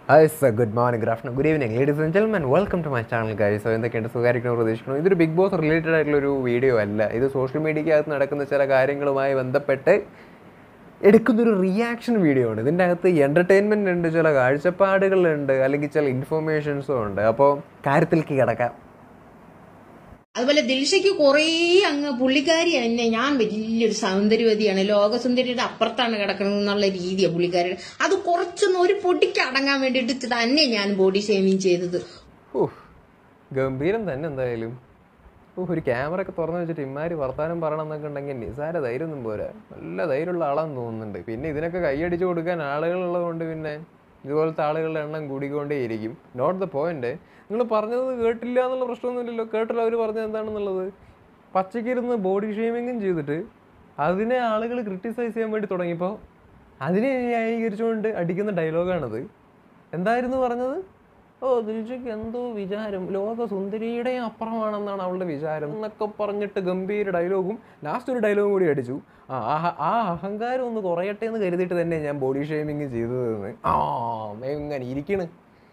Hi sir good morning good afternoon good evening ladies and gentlemen welcome to my channel guys so എന്തൊക്കെയുണ്ട് സുഖമായിരിക്കണം പ്രതീക്ഷിക്കുന്നു ഇതൊരു big boss related ആയിട്ടുള്ള ഒരു video അല്ല ഇത് സോഷ്യൽ മീഡിയക്കകത്ത് നടക്കുന്ന ചില കാര്യങ്ങളുമായി ബന്ധപ്പെട്ട് എടുക്കുന്നൊരു റിയാക്ഷൻ വീഡിയോ ആണ് ഇതിൻ്റെ അകത്ത് എൻ്റർടൈൻമെൻ്റ് ഉണ്ട് ചില കാഴ്ചപ്പാടുകളുണ്ട് അല്ലെങ്കിൽ ചില ഇൻഫർമേഷൻസും ഉണ്ട് അപ്പോൾ കാര്യത്തിലേക്ക് കിടക്കാം അതുപോലെ ദിൽഷയ്ക്ക് കുറേ അങ്ങ് പുള്ളിക്കാരി തന്നെ ഞാൻ വലിയൊരു സൗന്ദര്യവതിയാണ് ലോകസുന്ദരിയുടെ അപ്പുറത്താണ് കിടക്കുന്നത് എന്നുള്ള രീതിയാണ് പുള്ളിക്കാരിയുടെ അത് കുറച്ചൊന്ന് ഒരു പൊടിക്ക് അടങ്ങാൻ വേണ്ടിയിട്ട് തന്നെ ഞാൻ ബോഡി ഷേമിങ് ചെയ്തത് ഓഹ് ഗംഭീരം തന്നെ എന്തായാലും ഓഹ് ഒരു ക്യാമറ ഒക്കെ തുറന്നു വെച്ചിട്ട് ഇമാര് വർത്താനം പറയണം എന്നൊക്കെ ഉണ്ടെങ്കിൽ നിസാര ധൈര്യമൊന്നും പോരാ നല്ല ധൈര്യമുള്ള ആളാന്ന് തോന്നുന്നുണ്ട് പിന്നെ ഇതിനൊക്കെ കൈയടിച്ച് കൊടുക്കാൻ ആളുകളുള്ളത് കൊണ്ട് പിന്നെ ഇതുപോലത്തെ ആളുകളുടെ എണ്ണം കൂടിക്കൊണ്ടേയിരിക്കും നോട്ട് ദ പോയിന്റ് നിങ്ങൾ പറഞ്ഞത് കേട്ടില്ല എന്നുള്ള പ്രശ്നമൊന്നുമില്ലല്ലോ കേട്ടില്ല അവർ പറഞ്ഞത് എന്താണെന്നുള്ളത് പച്ചയ്ക്കിരുന്ന് ബോഡി ഷേമിങ്ങും ചെയ്തിട്ട് അതിനെ ആളുകൾ ക്രിട്ടിസൈസ് ചെയ്യാൻ വേണ്ടി തുടങ്ങിയപ്പോൾ അതിനെ ന്യായീകരിച്ചുകൊണ്ട് അടിക്കുന്ന ഡയലോഗാണത് എന്തായിരുന്നു പറഞ്ഞത് ഓ ദിൽഷയ്ക്ക് എന്തോ വിചാരം ലോക സുന്ദരിയുടെയും അപ്പുറമാണെന്നാണ് അവളുടെ വിചാരം എന്നൊക്കെ പറഞ്ഞിട്ട് ഗംഭീര ഡയലോഗും ലാസ്റ്റ് ഒരു ഡയലോഗും കൂടി അടിച്ചു ആ ആ- ആ അഹങ്കാരം ഒന്ന് കുറയട്ടെ എന്ന് കരുതിയിട്ട് തന്നെ ഞാൻ ബോഡി ഷേമിങ് ചെയ്തതെന്ന് ആ എങ്ങനെ ഇരിക്കണ്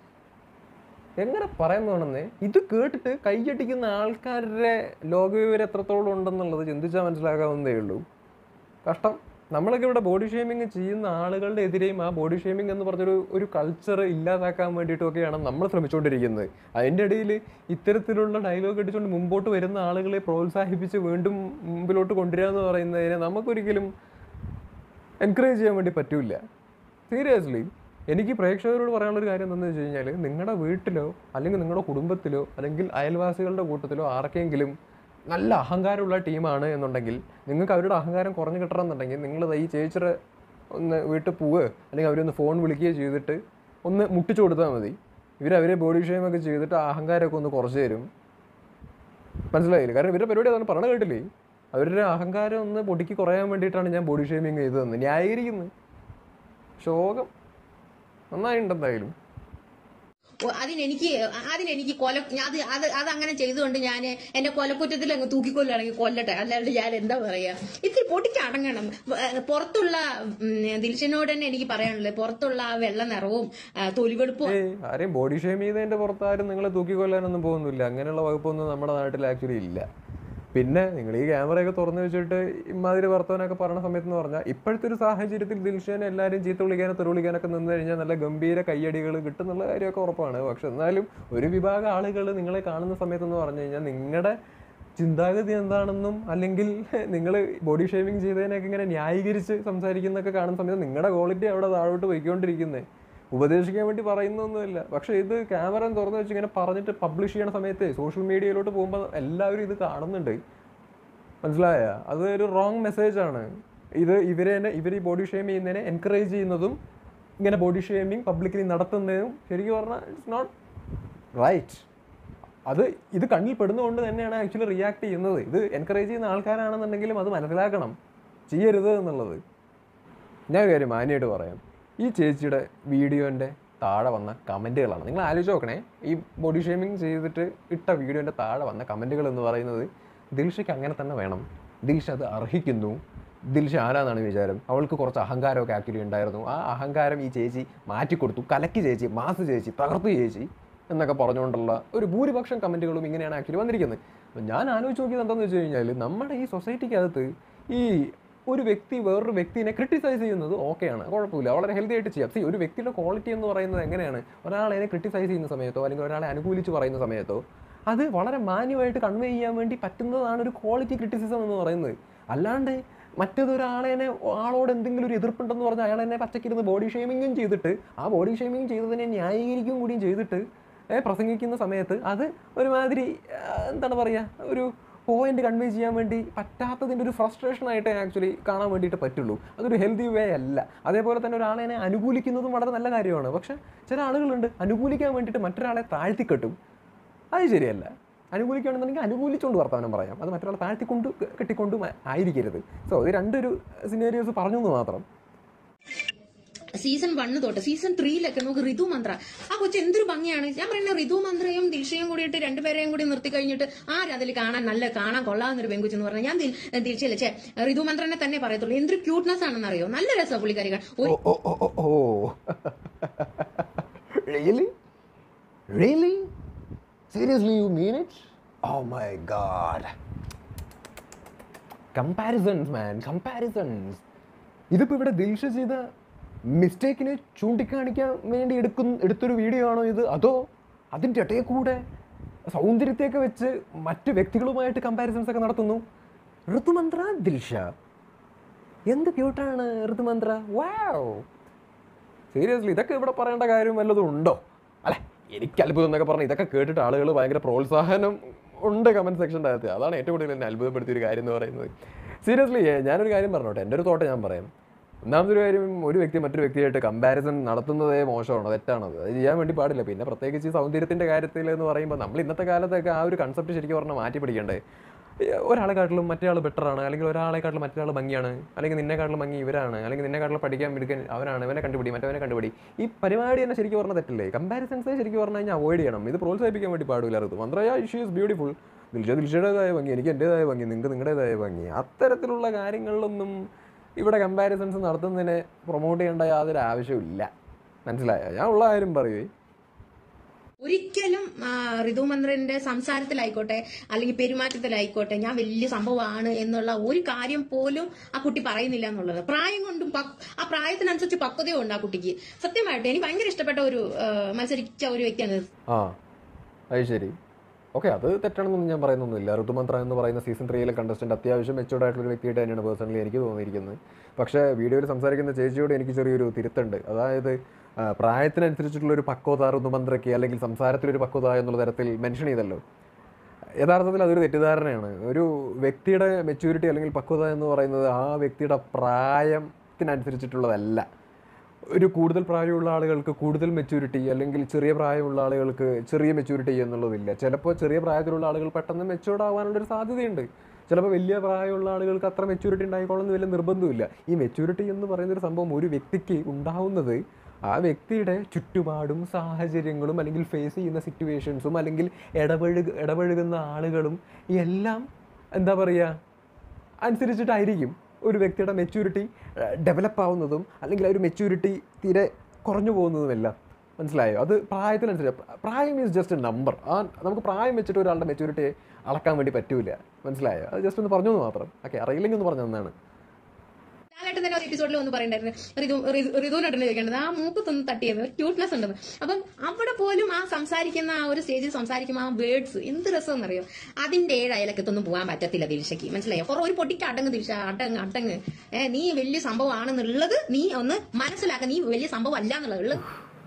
എങ്ങനെ പറയുന്നതാണെന്ന് ഇത് കേട്ടിട്ട് കൈയടിക്കുന്ന ആൾക്കാരുടെ ലോകവിവരം എത്രത്തോളം ഉണ്ടെന്നുള്ളത് ചിന്തിച്ചാൽ മനസ്സിലാക്കാവുന്നതേ ഉള്ളൂ കഷ്ടം നമ്മളൊക്കെ ഇവിടെ ബോഡി ഷേമിങ് ചെയ്യുന്ന ആളുകളുടെ എതിരെയും ആ ബോഡി ഷേമിങ് എന്ന് പറഞ്ഞൊരു ഒരു കൾച്ചർ ഇല്ലാതാക്കാൻ വേണ്ടിയിട്ടൊക്കെയാണ് നമ്മൾ ശ്രമിച്ചുകൊണ്ടിരിക്കുന്നത് അതിൻ്റെ ഇടയിൽ ഇത്തരത്തിലുള്ള ഡയലോഗ് അടിച്ചുകൊണ്ട് മുമ്പോട്ട് വരുന്ന ആളുകളെ പ്രോത്സാഹിപ്പിച്ച് വീണ്ടും മുമ്പിലോട്ട് കൊണ്ടുവരിക എന്ന് പറയുന്നതിനെ നമുക്കൊരിക്കലും എൻകറേജ് ചെയ്യാൻ വേണ്ടി പറ്റൂല സീരിയസ്ലി എനിക്ക് പ്രേക്ഷകരോട് പറയാനുള്ളൊരു കാര്യം എന്താണെന്ന് വെച്ച് കഴിഞ്ഞാൽ നിങ്ങളുടെ വീട്ടിലോ അല്ലെങ്കിൽ നിങ്ങളുടെ കുടുംബത്തിലോ അല്ലെങ്കിൽ അയൽവാസികളുടെ കൂട്ടത്തിലോ ആർക്കെങ്കിലും നല്ല അഹങ്കാരമുള്ള ടീമാണ് എന്നുണ്ടെങ്കിൽ നിങ്ങൾക്ക് അവരുടെ അഹങ്കാരം കുറഞ്ഞു കിട്ടണം എന്നുണ്ടെങ്കിൽ നിങ്ങൾ ഈ ചേച്ചിയുടെ ഒന്ന് വീട്ടിൽ പോവുക അല്ലെങ്കിൽ അവരൊന്ന് ഫോൺ വിളിക്കുകയോ ചെയ്തിട്ട് ഒന്ന് മുട്ടിച്ചു കൊടുത്താൽ മതി ഇവർ അവരെ ബോഡി ഷെയിം ഒക്കെ ചെയ്തിട്ട് ആ അഹങ്കാരമൊക്കെ ഒന്ന് കുറച്ച് തരും മനസ്സിലായില്ല കാരണം ഇവരുടെ പരിപാടി അതാണ് പറഞ്ഞ കേട്ടില്ലേ അവരുടെ അഹങ്കാരം ഒന്ന് പൊടിക്ക് കുറയാൻ വേണ്ടിയിട്ടാണ് ഞാൻ ബോഡി ഷേമിങ് ചെയ്തതെന്ന് ന്യായീകരിക്കുന്നത് ശോകം നന്നായിട്ടുണ്ട് എന്തായാലും ഓ, അതിനെനിക്ക് അതിനെനിക്ക് കൊല അത് അത് അത് അങ്ങനെ ചെയ്തുകൊണ്ട് ഞാൻ എന്റെ കൊലക്കുറ്റത്തിൽ അങ്ങ് തൂക്കിക്കൊല്ലുകയാണെങ്കിൽ കൊല്ലട്ടെ അല്ലാണ്ട് ഞാൻ എന്താ പറയാ ഇത്തിരി പൊട്ടിക്ക് അടങ്ങണം വ- പുറത്തുള്ള ഉം, ദിൽഷനോട് തന്നെ എനിക്ക് പറയാനുള്ളത് പുറത്തുള്ള ആ വെള്ള നിറവും ആ, തൊലിവെടുപ്പും ഏയ് ആരെയും ബോഡി ഷെയിം ചെയ്തതിന്റെ പുറത്ത് ആരും നിങ്ങളെ തൂക്കിക്കൊല്ലാനൊന്നും പോകുന്നില്ല അങ്ങനെയുള്ള വകുപ്പൊന്നും നമ്മുടെ നാട്ടിൽ ആക്ച്വലി ഇല്ല പിന്നെ നിങ്ങൾ ഈ ക്യാമറയൊക്കെ തുറന്നു വെച്ചിട്ട് ഇമാതിരി വർത്തമാനമൊക്കെ പറയുന്ന സമയത്ത് എന്ന് പറഞ്ഞാൽ ഇപ്പോഴത്തെ ഒരു സാഹചര്യത്തിൽ ദിൽഷേനെ എല്ലാവരും ചീത്ത വിളിക്കാനോ തെറി വിളിക്കാനൊക്കെ നിന്ന് കഴിഞ്ഞാൽ നല്ല ഗംഭീര കയ്യടികൾ കിട്ടുന്നുള്ള കാര്യമൊക്കെ ഉറപ്പാണ് പക്ഷെ എന്നാലും ഒരു വിഭാഗം ആളുകൾ നിങ്ങളെ കാണുന്ന സമയത്ത് എന്ന് പറഞ്ഞു കഴിഞ്ഞാൽ നിങ്ങളുടെ ചിന്താഗതി എന്താണെന്നും അല്ലെങ്കിൽ നിങ്ങൾ ബോഡി ഷേവിങ് ചെയ്തതിനൊക്കെ ഇങ്ങനെ ന്യായീകരിച്ച് സംസാരിക്കുന്നൊക്കെ കാണുന്ന സമയത്ത് നിങ്ങളുടെ ക്വാളിറ്റി അവിടെ താഴോട്ട് പോയിക്കൊണ്ടിരിക്കുന്നത് ഉപദേശിക്കാൻ വേണ്ടി പറയുന്നൊന്നുമില്ല പക്ഷേ ഇത് ക്യാമറ തുറന്നു വെച്ച് ഇങ്ങനെ പറഞ്ഞിട്ട് പബ്ലിഷ് ചെയ്യണ സമയത്ത് സോഷ്യൽ മീഡിയയിലോട്ട് പോകുമ്പോൾ എല്ലാവരും ഇത് കാണുന്നുണ്ട് മനസ്സിലായ അത് ഒരു റോങ് മെസ്സേജ് ആണ് ഇത് ഇവരെ തന്നെ ഇവർ ഈ ബോഡി ഷെയിം ചെയ്യുന്നതിനെ എൻകറേജ് ചെയ്യുന്നതും ഇങ്ങനെ ബോഡി ഷെയിമിങ് പബ്ലിക്കലി നടത്തുന്നതും ശരിക്കും പറഞ്ഞാൽ ഇറ്റ്സ് നോട്ട് റൈറ്റ് അത് ഇത് കണ്ണിൽ പെടുന്നതുകൊണ്ട് തന്നെയാണ് ആക്ച്വലി റിയാക്ട് ചെയ്യുന്നത് ഇത് എൻകറേജ് ചെയ്യുന്ന ആൾക്കാരാണെന്നുണ്ടെങ്കിലും അത് മനസ്സിലാക്കണം ചെയ്യരുത് എന്നുള്ളത് ഞാൻ ഒരു കാര്യം മാന്യമായിട്ട് പറയാം ഈ ചേച്ചിയുടെ വീഡിയോൻ്റെ താഴെ വന്ന കമൻറ്റുകളാണ് നിങ്ങൾ ആലോചിച്ച് നോക്കണേ ഈ ബോഡി ഷേമിങ് ചെയ്തിട്ട് ഇട്ട വീഡിയോൻ്റെ താഴെ വന്ന കമൻറ്റുകൾ എന്ന് പറയുന്നത് ദിൽഷയ്ക്ക് അങ്ങനെ തന്നെ വേണം ദിൽഷ അത് അർഹിക്കുന്നു ദിൽഷ ആരാന്നാണ് വിചാരം അവൾക്ക് കുറച്ച് അഹങ്കാരമൊക്കെ ആക്ച്വലി ഉണ്ടായിരുന്നു ആ അഹങ്കാരം ഈ ചേച്ചി മാറ്റിക്കൊടുത്തു കലക്കി ചേച്ചി മാസ് ചേച്ചി തകർത്തു ചേച്ചി എന്നൊക്കെ പറഞ്ഞുകൊണ്ടുള്ള ഒരു ഭൂരിപക്ഷം കമൻറ്റുകളും ഇങ്ങനെയാണ് ആക്ച്വലി വന്നിരിക്കുന്നത് അപ്പം ഞാൻ ആലോചിച്ച് നോക്കിയത് എന്താണെന്ന് വെച്ച് കഴിഞ്ഞാൽ നമ്മുടെ ഈ സൊസൈറ്റിക്കകത്ത് ഈ ഒരു വ്യക്തി വേറൊരു വ്യക്തിനെ ക്രിട്ടിസൈസ് ചെയ്യുന്നത് ഓക്കെയാണ് കുഴപ്പമില്ല വളരെ ഹെൽത്തി ആയിട്ട് ചെയ്യാം സി ഒരു വ്യക്തിയുടെ ക്വാളിറ്റി എന്ന് പറയുന്നത് എങ്ങനെയാണ് ഒരാളെ ക്രിട്ടിസൈസ് ചെയ്യുന്ന സമയത്തോ അല്ലെങ്കിൽ ഒരാളെ അനുകൂലിച്ച് പറയുന്ന സമയത്തോ അത് വളരെ മാന്യമായിട്ട് കൺവേ ചെയ്യാൻ വേണ്ടി പറ്റുന്നതാണ് ഒരു ക്വാളിറ്റി ക്രിറ്റിസിസം എന്ന് പറയുന്നത് അല്ലാണ്ട് മറ്റേതൊരാളെ ആളോട് എന്തെങ്കിലും ഒരു എതിർപ്പുണ്ടെന്ന് പറഞ്ഞാൽ അയാൾ എന്നെ പച്ചക്കിരുന്ന് ബോഡി ഷേമിങ്ങും ചെയ്തിട്ട് ആ ബോഡി ഷേമിങ് ചെയ്തതിനെ ന്യായീകരിക്കുകയും കൂടിയും ചെയ്തിട്ട് ഏ, പ്രസംഗിക്കുന്ന സമയത്ത് അത് ഒരുമാതിരി ആ, എന്താണ് പറയുക ഒരു പോയിന്റ് കൺവേ ചെയ്യാൻ വേണ്ടി പറ്റാത്തതിൻ്റെ ഒരു ഫ്രസ്ട്രേഷൻ ആയിട്ട് ആക്ച്വലി കാണാൻ വേണ്ടിയിട്ട് പറ്റുള്ളൂ അതൊരു ഹെൽത്തി വേ അല്ല അതേപോലെ തന്നെ ഒരാളെ അനുകൂലിക്കുന്നതും വളരെ നല്ല കാര്യമാണ് പക്ഷെ ചില ആളുകളുണ്ട് അനുകൂലിക്കാൻ വേണ്ടിയിട്ട് മറ്റൊരാളെ താഴ്ത്തിക്കെട്ടും അത് ശരിയല്ല അനുകൂലിക്കുകയാണെന്നുണ്ടെങ്കിൽ അനുകൂലിച്ചുകൊണ്ട് വർത്തമാനം പറയാം അത് മറ്റൊരാളെ താഴ്ത്തിക്കൊണ്ട് കെട്ടിക്കൊണ്ടും ആയിരിക്കരുത് സോ ഇത് രണ്ടൊരു സിനേരിയോസ് പറഞ്ഞു എന്ന് മാത്രം സീസൺ വണ്ണ് തൊട്ട് സീസൺ ത്രീയിലൊക്കെ നമുക്ക് ഋതു മന്ത്ര ആ കൊച്ചു എന്തൊരു ഭംഗിയാണ് ഞാൻ പറയുന്നത് ഋതു മന്ത്രയും ദിൽഷയും കൂടിയിട്ട് രണ്ടുപേരെയും കൂടി നിർത്തി കഴിഞ്ഞിട്ട് ആരും അതിൽ കാണാൻ നല്ല കാണാൻ കൊള്ളാവുന്നൊരു പെങ്കുച്ചെന്ന് എന്ന് പറഞ്ഞാൽ ഞാൻ ദിൽ- ദിൽഷയല്ല ചേ ഋതു മന്ത്രനെ തന്നെ പറയത്തുള്ളൂ എന്തൊരു ക്യൂട്ട്നെസ് ആണെന്ന് അറിയോ നല്ല രസമാണ് പുള്ളിക്കാരി കാണാൻ. ഒരു oh oh oh oh oh really really seriously you mean it oh my god comparisons man comparisons ഇതിപ്പോൾ ഇവിടെ ദിൽഷ ചെയ്ത മിസ്റ്റേക്കിനെ ചൂണ്ടിക്കാണിക്കാൻ വേണ്ടി എടുക്കുന്ന എടുത്തൊരു വീഡിയോ ആണോ ഇത് അതോ അതിൻ്റെ ഇടയിൽ കൂടെ സൗന്ദര്യത്തെയൊക്കെ വെച്ച് മറ്റ് വ്യക്തികളുമായിട്ട് കമ്പാരിസൺസ് ഒക്കെ നടത്തുന്നു ഋതുമന്ത്ര ദിൽഷ എന്ത് ക്യൂട്ടാണ് ഋതുമന്ത്ര വാവ് സീരിയസ്ലി ഇതൊക്കെ ഇവിടെ പറയേണ്ട കാര്യം വല്ലതും ഉണ്ടോ അല്ലെ എനിക്ക് അത്ഭുതം എന്നൊക്കെ പറഞ്ഞാൽ ഇതൊക്കെ കേട്ടിട്ട് ആളുകൾ ഭയങ്കര പ്രോത്സാഹനം ഉണ്ട് കമൻറ്റ് സെക്ഷൻ്റെ അകത്ത് അതാണ് ഏറ്റവും കൂടുതൽ എന്നെ അത്ഭുതപ്പെടുത്തിയ ഒരു കാര്യം എന്ന് പറയുന്നത് സീരിയസ്ലി ഞാനൊരു കാര്യം പറഞ്ഞോട്ടെ എൻ്റെ ഒരു തോട്ടെ ഞാൻ പറയാം ഒന്നാമതൊരു കാര്യം ഒരു വ്യക്തി മറ്റൊരു വ്യക്തിയായിട്ട് കമ്പാരിസൺ നടത്തുന്നതേ മോശമാണ് തെറ്റാണത് അത് ചെയ്യാൻ വേണ്ടി പാടില്ല പിന്നെ പ്രത്യേകിച്ച് ഈ സൗന്ദര്യത്തിൻ്റെ കാര്യത്തിൽ എന്ന് പറയുമ്പോൾ നമ്മൾ ഇന്നത്തെ കാലത്തൊക്കെ ആ ഒരു കൺസെപ്റ്റ് ശരിക്കും പറഞ്ഞാൽ മാറ്റി പിടിക്കണ്ടേ ഒരാളെക്കാട്ടിലും മറ്റേ ആൾ ബെറ്ററാണ് അല്ലെങ്കിൽ ഒരാളെക്കാട്ടിലും മറ്റേ ആൾ ഭംഗിയാണ് അല്ലെങ്കിൽ നിന്നെക്കാട്ടിലും ഭംഗി ഇവരാണ് അല്ലെങ്കിൽ നിന്നെക്കാട്ടിലും പഠിക്കാൻ എടുക്കാൻ അവരാണ് ഇവനെ കണ്ടുപിടി മറ്റവനെ കണ്ടുപിടി ഈ പരിപാടി തന്നെ ശരിക്കും പറഞ്ഞാൽ തെറ്റല്ലേ കമ്പാരിസൺസ് ശരിക്കും പറഞ്ഞു കഴിഞ്ഞാൽ അവോയ്ഡ് ചെയ്യണം ഇത് പ്രോത്സാഹിപ്പിക്കാൻ വേണ്ടി പാടില്ല അത് മന്ത്രയ ഷീ ഈസ് ബ്യൂട്ടിഫുൾ ദിൽഷ ദിൽഷയുടേതായ ഭംഗി എനിക്ക് എൻ്റേതായ ഭംഗി നിങ്ങൾക്ക് നിങ്ങളുടേതായ ഭംഗി അത്തരത്തിലുള്ള കാര്യങ്ങളിലൊന്നും ഇവിടെ കമ്പാരിസൺസ് നടത്തുന്നതിനെ പ്രൊമോട്ട് ചെയ്യേണ്ട യാതൊരു ആവശ്യമില്ല മനസ്സിലായോ ഞാൻ ഉള്ള കാര്യം പറയുവേ ഒരിക്കലും ആ, ഋതുമന്ത്രന്റെ സംസാരത്തിലായിക്കോട്ടെ അല്ലെങ്കിൽ പെരുമാറ്റത്തിലായിക്കോട്ടെ ഞാൻ വലിയ സംഭവമാണ് എന്നുള്ള ഒരു കാര്യം പോലും ആ കുട്ടി പറയുന്നില്ല എന്നുള്ളത് പ്രായം കൊണ്ടും പക്- ആ പ്രായത്തിനനുസരിച്ച് പക്വതയും ഉണ്ട് ആ കുട്ടിക്ക് സത്യമായിട്ട് എനിക്ക് ഭയങ്കര ഇഷ്ടപ്പെട്ട ഒരു ആ, മത്സരിച്ച ഒരു വ്യക്തിയാണ് ആ അത് ശരി ഓക്കെ അത് തെറ്റാണെന്നൊന്നും ഞാൻ പറയുന്നൊന്നുമില്ല ഋതുമന്ത്ര എന്ന് പറയുന്ന സീസൺ ത്രീയിലെ കണ്ടസ്റ്റന്റ് അത്യാവശ്യം മെച്ചൂർഡ് ആയിട്ടുള്ള ഒരു വ്യക്തിയായിട്ട് തന്നെയാണ് പേഴ്സണലി എനിക്ക് തോന്നിയിരിക്കുന്നത് പക്ഷേ വീഡിയോയിൽ സംസാരിക്കുന്ന ചേച്ചിയോട് എനിക്ക് ചെറിയൊരു തിരുത്തുണ്ട് അതായത് ആ, പ്രായത്തിനനുസരിച്ചിട്ടുള്ള ഒരു പക്വത ഋതുമന്ത്രയ്ക്ക് അല്ലെങ്കിൽ സംസാരത്തിലൊരു പക്വത എന്നുള്ള തരത്തിൽ മെൻഷൻ ചെയ്തല്ലോ യഥാർത്ഥത്തിൽ അതൊരു തെറ്റിദ്ധാരണയാണ് ഒരു വ്യക്തിയുടെ മെച്യൂരിറ്റി അല്ലെങ്കിൽ പക്വത എന്ന് പറയുന്നത് ആ വ്യക്തിയുടെ പ്രായത്തിനനുസരിച്ചിട്ടുള്ളതല്ല ഒരു കൂടുതൽ പ്രായമുള്ള ആളുകൾക്ക് കൂടുതൽ മെച്യൂരിറ്റി അല്ലെങ്കിൽ ചെറിയ പ്രായമുള്ള ആളുകൾക്ക് ചെറിയ മെച്യൂരിറ്റി എന്നുള്ളതില്ല ചിലപ്പോൾ ചെറിയ പ്രായത്തിലുള്ള ആളുകൾ പെട്ടെന്ന് മെച്യൂർഡ് ആവാനുള്ളൊരു സാധ്യതയുണ്ട് ചിലപ്പോൾ വലിയ പ്രായമുള്ള ആളുകൾക്ക് അത്ര മെച്യൂരിറ്റി ഉണ്ടായിക്കോളുന്ന വലിയ നിർബന്ധമില്ല ഈ മെച്യൂരിറ്റി എന്ന് പറയുന്ന ഒരു സംഭവം ഒരു വ്യക്തിക്ക് ഉണ്ടാവുന്നത് ആ വ്യക്തിയുടെ ചുറ്റുപാടും സാഹചര്യങ്ങളും അല്ലെങ്കിൽ ഫേസ് ചെയ്യുന്ന സിറ്റുവേഷൻസും അല്ലെങ്കിൽ ഇടപഴകു ഇടപഴകുന്ന ആളുകളും എല്ലാം എന്താ പറയുക അനുസരിച്ചിട്ടായിരിക്കും ഒരു വ്യക്തിയുടെ മെച്യൂരിറ്റി ഡെവലപ്പ് ആവുന്നതും അല്ലെങ്കിൽ ആ ഒരു മെച്യൂരിറ്റി തീരെ കുറഞ്ഞു പോകുന്നതുമെല്ലാം മനസ്സിലായോ അത് പ്രായത്തിനനുസരിച്ച് പ്രായം ഈസ് ജസ്റ്റ് എ നമ്പർ ആ നമുക്ക് പ്രായം വെച്ചിട്ട് ഒരാളുടെ മെച്യൂരിറ്റി അളക്കാൻ വേണ്ടി പറ്റൂല മനസ്സിലായോ അത് ജസ്റ്റ് ഒന്ന് പറഞ്ഞു എന്ന് മാത്രം ഓക്കെ അറിയില്ലെങ്കിൽ ഒന്ന് പറഞ്ഞു തന്നാണ് ലാലേട്ടൻ തന്നെ ഒരു എപ്പിസോഡിൽ ഒന്ന് പറയണ്ടായിരുന്നു ഋതു ഋതു- ഋതുവിനോട്ടാണ് ചോദിക്കേണ്ടത് ആ മൂക്കത്തൊന്ന് തട്ടിയത് ക്യൂട്ട്നെസ് ഉണ്ടെന്ന് അപ്പം അവിടെ പോലും ആ സംസാരിക്കുന്ന ആ ഒരു സ്റ്റേജിൽ സംസാരിക്കുമ്പോൾ ആ വേർഡ്സ് എന്ത് രസം അറിയോ അതിന്റെ ഏഴ് അയലക്കത്തൊന്നും പോകാൻ പറ്റത്തില്ല ദിൽഷയ്ക്ക് മനസ്സിലായോ കുറെ ഒരു പൊട്ടിക്ക് അടങ്ങ് ദിൽഷ അടങ്ങ് അടങ്ങ് ഏ, നീ വലിയ സംഭവമാണെന്നുള്ളത് നീ ഒന്ന് മനസ്സിലാക്ക നീ വലിയ സംഭവം അല്ല എന്നുള്ളത് ഉള്ളത്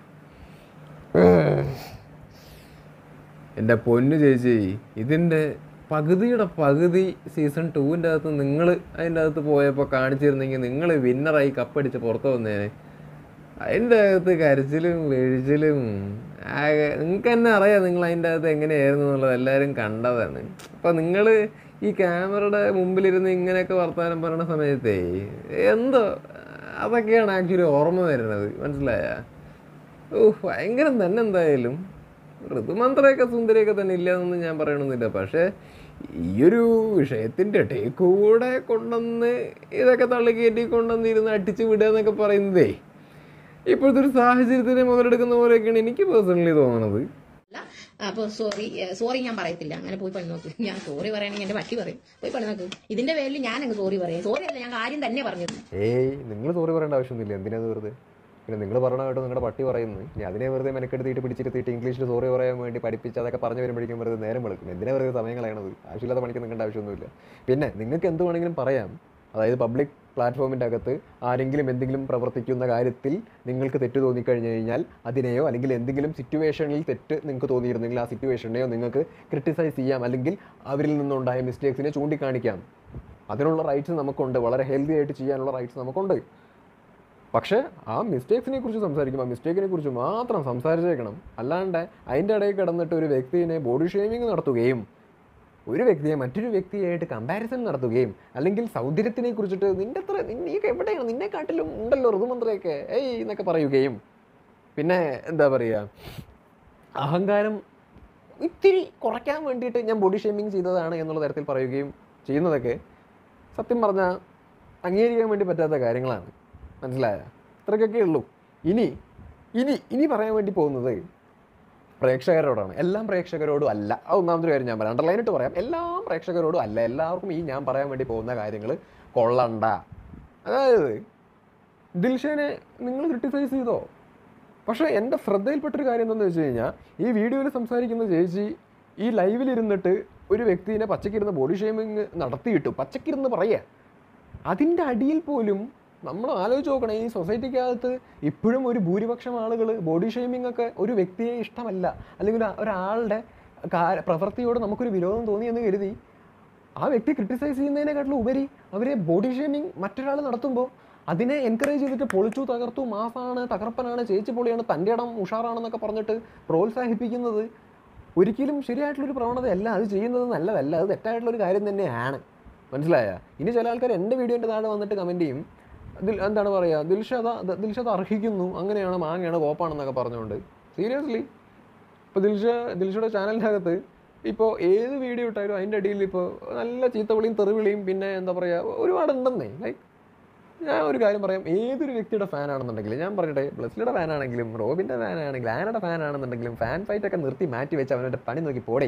എൻ്റെ പൊന്നു ചേച്ചി ഇതിൻ്റെ പകുതിയുടെ പകുതി സീസൺ ടൂവിൻ്റെ അകത്ത് നിങ്ങൾ അതിൻ്റെ അകത്ത് പോയപ്പോൾ കാണിച്ചിരുന്നെങ്കിൽ നിങ്ങൾ വിന്നറായി കപ്പടിച്ച് പുറത്ത് വന്നേനെ അതിൻ്റെ അകത്ത് കരച്ചിലും വീഴ്ചിലും ആകെ നിങ്ങൾക്ക് തന്നെ അറിയാം നിങ്ങൾ അതിൻ്റെ അകത്ത് എങ്ങനെയായിരുന്നു എന്നുള്ളത് എല്ലാവരും കണ്ടതാണ് അപ്പോൾ നിങ്ങൾ ഈ ക്യാമറയുടെ മുമ്പിലിരുന്ന് ഇങ്ങനെയൊക്കെ വർത്തമാനം പറയുന്ന സമയത്തേ എന്തോ അതൊക്കെയാണ് ആക്ച്വലി ഓർമ്മ വരുന്നത് മനസ്സിലായ ഓ ഭയങ്കരം തന്നെ എന്തായാലും ഋതുമന്ത്രയൊക്കെ സുന്ദരിയൊക്കെ തന്നെ ഇല്ല എന്നൊന്നും ഞാൻ പറയണമെന്നില്ല പക്ഷേ ഈ ഒരു വിഷയത്തിൻ്റെ ഇടയിൽ കൂടെ കൊണ്ടുവന്ന് ഇതൊക്കെ തള്ളിക്കയറ്റി കൊണ്ടുവന്ന് ഇരുന്ന് അടിച്ച് വിടുക എന്നൊക്കെ പറയുന്നതേ ഇപ്പോഴത്തെ ഒരു സാഹചര്യത്തിനെ മുതലെടുക്കുന്ന പോലെയൊക്കെയാണ് എനിക്ക് പേഴ്സണലി തോന്നുന്നത് അല്ല അപ്പൊ സോറി സോറി ഞാൻ പറയത്തില്ല അങ്ങനെ പോയി പണി നോക്ക് ഞാൻ സോറി പറയുകയാണെങ്കിൽ എന്റെ പറ്റി പറയും പോയി പണി നോക്ക് ഇതിന്റെ പേരിൽ ഞാൻ അങ്ങ് സോറി പറയാം സോറി അല്ല ഞാൻ കാര്യം തന്നെ പറഞ്ഞത് ഏയ് നിങ്ങൾ സോറി പറയേണ്ട ആവശ്യമൊന്നുമില്ല എന്തിനാ വെറുതെ പിന്നെ നിങ്ങൾ പറഞ്ഞ കേട്ടോ നിങ്ങളുടെ പട്ടി പറയുന്നു ഇനി അതിനെ വെറുതെ മെനക്കെടുത്തിട്ട് പിടിച്ചിരുത്തിയിട്ട് ഇംഗ്ലീഷിൽ സോറി പറയാൻ വേണ്ടി പഠിപ്പിച്ച് അതൊക്കെ പറഞ്ഞു വരുമ്പോഴേക്കും വെറുതെ നേരം വെളുക്കും എന്തിനാ വെറുതെ സമയം കളയണത് ആവശ്യമില്ലാത്ത പണിക്ക് നിൽക്കേണ്ട ആവശ്യമൊന്നുമില്ല പിന്നെ നിങ്ങൾക്ക് എന്ത് വേണമെങ്കിലും പറയാം അതായത് പബ്ലിക് പ്ലാറ്റ്ഫോമിൻ്റെ അകത്ത് ആരെങ്കിലും എന്തെങ്കിലും പ്രവർത്തിക്കുന്ന കാര്യത്തിൽ നിങ്ങൾക്ക് തെറ്റ് തോന്നിക്കഴിഞ്ഞു കഴിഞ്ഞാൽ അതിനെയോ അല്ലെങ്കിൽ എന്തെങ്കിലും സിറ്റുവേഷനിൽ തെറ്റ് നിങ്ങൾക്ക് തോന്നിയിരുന്നെങ്കിൽ ആ സിറ്റുവേഷനെയോ നിങ്ങൾക്ക് ക്രിട്ടിസൈസ് ചെയ്യാം അല്ലെങ്കിൽ അവരിൽ നിന്നുണ്ടായ മിസ്റ്റേക്സിനെ ചൂണ്ടിക്കാണിക്കാം അതിനുള്ള റൈറ്റ്സ് നമുക്കുണ്ട് വളരെ ഹെൽത്തി ആയിട്ട് ചെയ്യാനുള്ള റൈറ്റ്സ് നമുക്കുണ്ട് പക്ഷേ ആ മിസ്റ്റേക്സിനെ കുറിച്ച് സംസാരിക്കുമ്പോൾ ആ മിസ്റ്റേക്കിനെ കുറിച്ച് മാത്രം സംസാരിച്ചേക്കണം അല്ലാണ്ട് അതിൻ്റെ ഇടയിൽ കിടന്നിട്ട് ഒരു വ്യക്തിയെ ബോഡി ഷേമിങ് നടത്തുകയും ഒരു വ്യക്തിയെ മറ്റൊരു വ്യക്തിയായിട്ട് കമ്പാരിസൺ നടത്തുകയും അല്ലെങ്കിൽ സൗന്ദര്യത്തിനെ കുറിച്ചിട്ട് നിന്റെ അത്ര നീയൊക്കെ എവിടെയാണ് നിന്നെക്കാട്ടിലും ഉണ്ടല്ലോ ഋതുമന്ത്രയൊക്കെ ഏയ് എന്നൊക്കെ പറയുകയും പിന്നെ എന്താ പറയുക അഹങ്കാരം ഇത്തിരി കുറയ്ക്കാൻ വേണ്ടിയിട്ട് ഞാൻ ബോഡി ഷേമിങ് ചെയ്തതാണ് എന്നുള്ള തരത്തിൽ പറയുകയും ചെയ്യുന്നതൊക്കെ സത്യം പറഞ്ഞാൽ അംഗീകരിക്കാൻ വേണ്ടി പറ്റാത്ത കാര്യങ്ങളാണ് മനസ്സിലായ ഇത്രയ്ക്കൊക്കെ ഉള്ളൂ ഇനി ഇനി ഇനി പറയാൻ വേണ്ടി പോകുന്നത് പ്രേക്ഷകരോടാണ് എല്ലാം പ്രേക്ഷകരോടും അല്ല അത് ഒന്നാമത്തെ കാര്യം ഞാൻ പറയാം അണ്ടർലൈനിട്ട് പറയാം എല്ലാം പ്രേക്ഷകരോടും അല്ല എല്ലാവർക്കും ഈ ഞാൻ പറയാൻ വേണ്ടി പോകുന്ന കാര്യങ്ങൾ കൊള്ളണ്ട അതായത് ദിൽഷനെ നിങ്ങൾ ക്രിട്ടിസൈസ് ചെയ്തോ പക്ഷേ എൻ്റെ ശ്രദ്ധയിൽപ്പെട്ടൊരു കാര്യം എന്താണെന്ന് വെച്ച് കഴിഞ്ഞാൽ ഈ വീഡിയോയിൽ സംസാരിക്കുന്ന ചേച്ചി ഈ ലൈവിലിരുന്നിട്ട് ഒരു വ്യക്തിനെ പച്ചക്കിരുന്ന് ബോഡി ഷേമിങ് നടത്തിയിട്ടു പച്ചക്കിരുന്ന് പറയുക അതിൻ്റെ അടിയിൽ പോലും നമ്മൾ ആലോചിച്ച് നോക്കണം ഈ സൊസൈറ്റിക്കകത്ത് ഇപ്പോഴും ഒരു ഭൂരിപക്ഷം ആളുകൾ ബോഡി ഷേമിംഗ് ഒക്കെ ഒരു വ്യക്തിയെ ഇഷ്ടമല്ല അല്ലെങ്കിൽ ഒരു- ഒരാളുടെ കാ- പ്രവൃത്തിയോട് നമുക്കൊരു വിരോധം തോന്നി എന്ന് കരുതി ആ വ്യക്തി ക്രിട്ടിസൈസ് ചെയ്യുന്നതിനെക്കാട്ടിലും ഉപരി അവരെ ബോഡി ഷേമിംഗ് മറ്റൊരാൾ നടത്തുമ്പോൾ അതിനെ എൻകറേജ് ചെയ്തിട്ട് പൊളിച്ചു തകർത്തു മാസാണ് തകർപ്പനാണ് ചേച്ചി പൊളിയാണ് തൻ്റെ ഇടം ഉഷാറാണെന്നൊക്കെ പറഞ്ഞിട്ട് പ്രോത്സാഹിപ്പിക്കുന്നത് ഒരിക്കലും ശരിയായിട്ടുള്ളൊരു പ്രവണതയല്ല അത് ചെയ്യുന്നത് നല്ലതല്ല അത് തെറ്റായിട്ടുള്ളൊരു കാര്യം തന്നെയാണ് മനസ്സിലായ ഇനി ചില ആൾക്കാർ എൻ്റെ വീഡിയോൻ്റെ താഴെ വന്നിട്ട് കമൻറ്റ് ചെയ്യും ദിൽ എന്താണ് പറയുക ദിൽഷത ദിൽഷത അർഹിക്കുന്നു അങ്ങനെയാണ് മാങ്ങയാണ് കോപ്പാണെന്നൊക്കെ പറഞ്ഞുകൊണ്ട് സീരിയസ്ലി ഇപ്പോൾ ദിൽഷ ദിൽഷയുടെ ചാനലിൻ്റെ അകത്ത് ഇപ്പോൾ ഏത് വീഡിയോ ഇട്ടാലും അതിൻ്റെ അടിയിൽ ഇപ്പോൾ നല്ല ചീത്തവിളിയും തെറിവിളിയും പിന്നെ എന്താ പറയുക ഒരുപാടുണ്ടെന്നേ ലൈക്ക് ഞാൻ ഒരു കാര്യം പറയാം ഏതൊരു വ്യക്തിയുടെ ഫാൻ ആണെന്നുണ്ടെങ്കിലും ഞാൻ പറയട്ടെ ബ്ലസ്ലിയുടെ ഫാൻ ആണെങ്കിലും റോബിൻ്റെ ഫാൻ ആണെങ്കിലും ആനയുടെ ഫാൻ ആണെന്നുണ്ടെങ്കിലും ഫാൻ ഫൈറ്റ് ഒക്കെ നിർത്തി മാറ്റി വെച്ച് അവനവൻ്റെ പണി നോക്കി പോടേ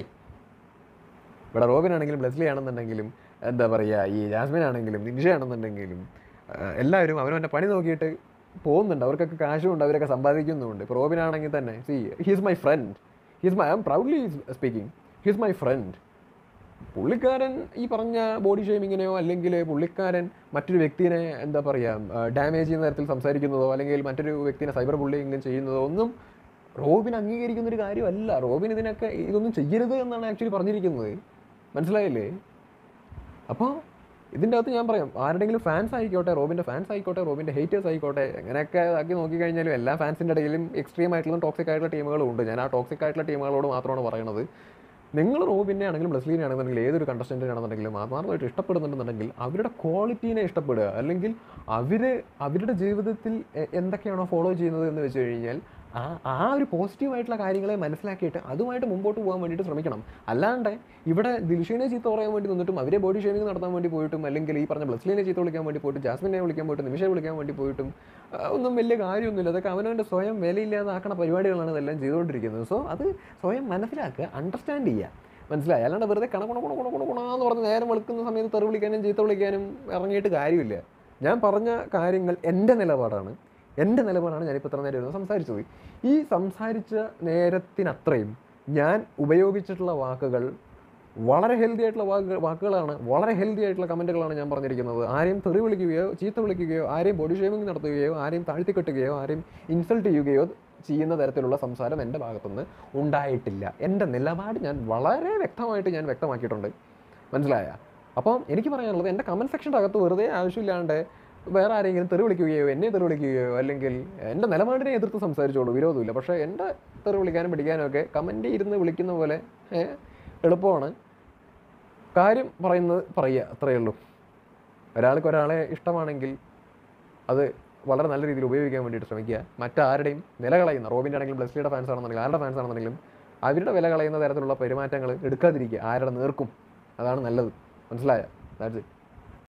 ഇവിടെ റോബിൻ ആണെങ്കിലും ബ്ലസ്ലി ആണെന്നുണ്ടെങ്കിലും എന്താ പറയുക ഈ ജാസ്മിൻ ആണെങ്കിലും നിൻഷ ആണെന്നുണ്ടെങ്കിലും ആ, എല്ലാവരും അവനവൻ്റെ പണി നോക്കിയിട്ട് പോകുന്നുണ്ട് അവർക്കൊക്കെ കാശുമുണ്ട് അവരൊക്കെ സമ്പാദിക്കുന്നുമുണ്ട് ഇപ്പോൾ റോബിൻ ആണെങ്കിൽ തന്നെ see he's my friend he's my I am proudly speaking he's my friend പുള്ളിക്കാരൻ ഈ പറഞ്ഞ ബോഡി ഷേമിങ്ങിനെയോ അല്ലെങ്കിൽ പുള്ളിക്കാരൻ മറ്റൊരു വ്യക്തിനെ എന്താ പറയുക ഡാമേജ് ചെയ്യുന്ന തരത്തിൽ സംസാരിക്കുന്നതോ അല്ലെങ്കിൽ മറ്റൊരു വ്യക്തിനെ സൈബർ ബുള്ളിങ് ചെയ്യുന്നതോ ഒന്നും റോബിൻ അംഗീകരിക്കുന്ന ഒരു കാര്യമല്ല റോബിൻ ഇതിനൊക്കെ ഇതൊന്നും ചെയ്യരുത് എന്നാണ് ആക്ച്വലി പറഞ്ഞിരിക്കുന്നത് മനസ്സിലായില്ലേ അപ്പോൾ ഇതിൻ്റെ അകത്ത് ഞാൻ പറയാം ആരുടെങ്കിലും ഫാൻസ് ആയിക്കോട്ടെ റോബിൻ്റെ ഫാൻസ് ആയിക്കോട്ടെ റോബിൻ്റെ ഹേറ്റേഴ്സ് ആയിക്കോട്ടെ എങ്ങനെയൊക്കെ ആക്കി നോക്കിക്കഴിഞ്ഞാലും എല്ലാ ഫാൻസിൻ്റെ ഇടയിലും എക്സ്ട്രീം ആയിട്ടുള്ള ടോക്സിക് ആയിട്ടുള്ള ടീമുകളും ഉണ്ട് ഞാൻ ആ ടോക്സിക് ആയിട്ടുള്ള ടീമുകളോട് മാത്രമാണ് പറയുന്നത് നിങ്ങൾ റോബിനെ ആണെങ്കിലും ബ്ലസ്ലീനെ ആണെന്നുണ്ടെങ്കിൽ ഏതൊരു കണ്ടസ്റ്റൻറ്റിനെ ആണെന്നുണ്ടെങ്കിലും ആത്മാർത്ഥമായിട്ട് ഇഷ്ടപ്പെടുന്നുണ്ടെന്നുണ്ടെങ്കിൽ അവരുടെ ക്വാളിറ്റീനെ ഇഷ്ടപ്പെടുക അല്ലെങ്കിൽ അവർ അവരുടെ ജീവിതത്തിൽ എ- എന്തൊക്കെയാണോ ഫോളോ ചെയ്യുന്നത് എന്ന് വെച്ച് കഴിഞ്ഞാൽ ആ ആ ഒരു പോസിറ്റീവ് ആയിട്ടുള്ള കാര്യങ്ങളെ മനസ്സിലാക്കിയിട്ട് അതുമായിട്ട് മുമ്പോട്ട് പോകാൻ വേണ്ടിയിട്ട് ശ്രമിക്കണം അല്ലാണ്ട് ഇവിടെ ദിൽഷീനെ ചീത്ത പറയാൻ വേണ്ടി നിന്നിട്ടും അവരെ ബോഡി ഷേമിംഗ് നടത്താൻ വേണ്ടി പോയിട്ടും അല്ലെങ്കിൽ ഈ പറഞ്ഞ ബ്ലസ്ലീനെ ചീത്ത വിളിക്കാൻ വേണ്ടി പോയിട്ടും ജാസ്മിനെ വിളിക്കാൻ പോയിട്ടും നിമിഷയെ വിളിക്കാൻ വേണ്ടി പോയിട്ടും ആ, ഒന്നും വലിയ കാര്യമൊന്നുമില്ല അതൊക്കെ അവനവൻ്റെ സ്വയം വിലയില്ലാതാക്കണ പരിപാടികളാണ് ഇതെല്ലാം ചെയ്തുകൊണ്ടിരിക്കുന്നത് സോ അത് സ്വയം മനസ്സിലാക്കുക അണ്ടർസ്റ്റാൻഡ് ചെയ്യുക മനസ്സിലായി അല്ലാണ്ട് വെറുതെ കണ കുണ കുണ കുണ കുണ കുണാന്ന് പറഞ്ഞ് നേരം വെളുക്കുന്ന സമയത്ത് തെറി വിളിക്കാനും ചീത്ത വിളിക്കാനും ഇറങ്ങിയിട്ട് കാര്യമില്ല ഞാൻ പറഞ്ഞ കാര്യങ്ങൾ എൻ്റെ നിലപാടാണ് എൻ്റെ നിലപാടാണ് ഞാനിപ്പോൾ ഇത്ര നേരം ഇരുന്ന് സംസാരിച്ചത് ഈ സംസാരിച്ച നേരത്തിനത്രയും ഞാൻ ഉപയോഗിച്ചിട്ടുള്ള വാക്കുകൾ വളരെ ഹെൽത്തി ആയിട്ടുള്ള വാക്കുകൾ വാക്കുകളാണ് വളരെ ഹെൽത്തി ആയിട്ടുള്ള കമൻറ്റുകളാണ് ഞാൻ പറഞ്ഞിരിക്കുന്നത് ആരെയും തെറി വിളിക്കുകയോ ചീത്ത വിളിക്കുകയോ ആരെയും ബോഡി ഷേമിംഗ് നടത്തുകയോ ആരെയും താഴ്ത്തിക്കെട്ടുകയോ ആരെയും ഇൻസൾട്ട് ചെയ്യുകയോ ചെയ്യുന്ന തരത്തിലുള്ള സംസാരം എൻ്റെ ഭാഗത്തുനിന്ന് ഉണ്ടായിട്ടില്ല എൻ്റെ നിലപാട് ഞാൻ വളരെ വ്യക്തമായിട്ട് ഞാൻ വ്യക്തമാക്കിയിട്ടുണ്ട് മനസ്സിലായ അപ്പം എനിക്ക് പറയാനുള്ളത് എൻ്റെ കമൻറ്റ് സെക്ഷൻ്റെ അകത്ത് വെറുതെ ആവശ്യമില്ലാണ്ട് വേറെ ആരെങ്കിലും തെറി വിളിക്കുകയോ എന്നെ തെറി വിളിക്കുകയോ അല്ലെങ്കിൽ എൻ്റെ നിലപാടിനെ എതിർത്ത് സംസാരിച്ചോളൂ വിരോധമില്ല പക്ഷേ എൻ്റെ തെറി വിളിക്കാനും പിടിക്കാനും ഒക്കെ കമൻറ്റ് ഇരുന്ന് വിളിക്കുന്ന പോലെ ഏ, എളുപ്പമാണ് കാര്യം പറയുന്നത് പറയുക അത്രയേ ഉള്ളൂ ഒരാൾക്ക് ഒരാളെ ഇഷ്ടമാണെങ്കിൽ അത് വളരെ നല്ല രീതിയിൽ ഉപയോഗിക്കാൻ വേണ്ടിയിട്ട് ശ്രമിക്കുക മറ്റാരുടെയും വില കളയുന്ന റോബിൻ്റെ ആണെങ്കിലും ബ്ലസ്ലിയുടെ ഫാൻസ് ആണെന്നുണ്ടെങ്കിലും ആരുടെ ഫാൻസ് ആണെന്നുണ്ടെങ്കിലും അവരുടെ വില കളയുന്ന തരത്തിലുള്ള പെരുമാറ്റങ്ങൾ എടുക്കാതിരിക്കുക ആരുടെ നേർക്കും അതാണ് നല്ലത് മനസ്സിലായ ദാറ്റ്സ് ഇറ്റ്